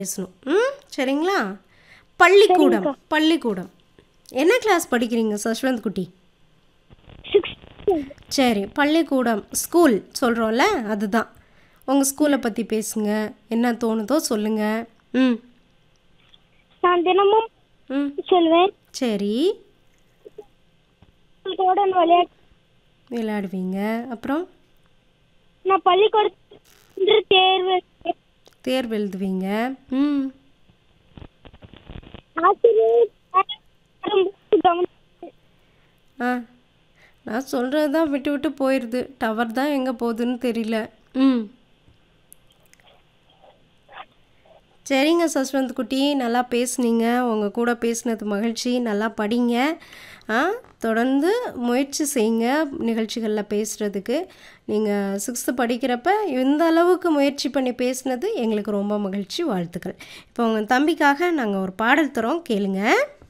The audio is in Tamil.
பேசணும் ம் சரிங்களா பள்ளிக்கூடம் பள்ளிக்கூடம் என்ன கிளாஸ் படிக்கிறீங்க சஷ்வந்த் குட்டி சரி பள்ளிக்கூடம் ஸ்கூல் சொல்கிறோம்ல அதுதான் உங்கள் ஸ்கூலை பற்றி பேசுங்க என்ன தோணுதோ சொல்லுங்கள் ம் நான் தினமும் ம் சொல்வேன் சரி பள்ளிக்கூடம் விளையாட்டு விளையாடுவீங்க அப்புறம் நான் பள்ளிக்கூடத்தில் தேர்வு தேர்வு எழுதுவீங்க ம் ஆசிரியர் வரும்போது கவனித்து ஆ நான் சொல்கிறது தான் விட்டு விட்டு போயிடுது டவர் தான் எங்கே போகுதுன்னு தெரியல ம் சரிங்க சஸ்வந்த் குட்டி நல்லா பேசுனீங்க உங்கள் கூட பேசினது மகிழ்ச்சி நல்லா படிங்க ஆ தொடர்ந்து முயற்சி செய்யுங்க நிகழ்ச்சிகளில் பேசுகிறதுக்கு நீங்கள் சிக்ஸ்த்து படிக்கிறப்ப இந்த அளவுக்கு முயற்சி பண்ணி பேசுனது எங்களுக்கு ரொம்ப மகிழ்ச்சி வாழ்த்துக்கள் இப்போ உங்கள் தம்பிக்காக நாங்கள் ஒரு பாடல் தரோம் கேளுங்க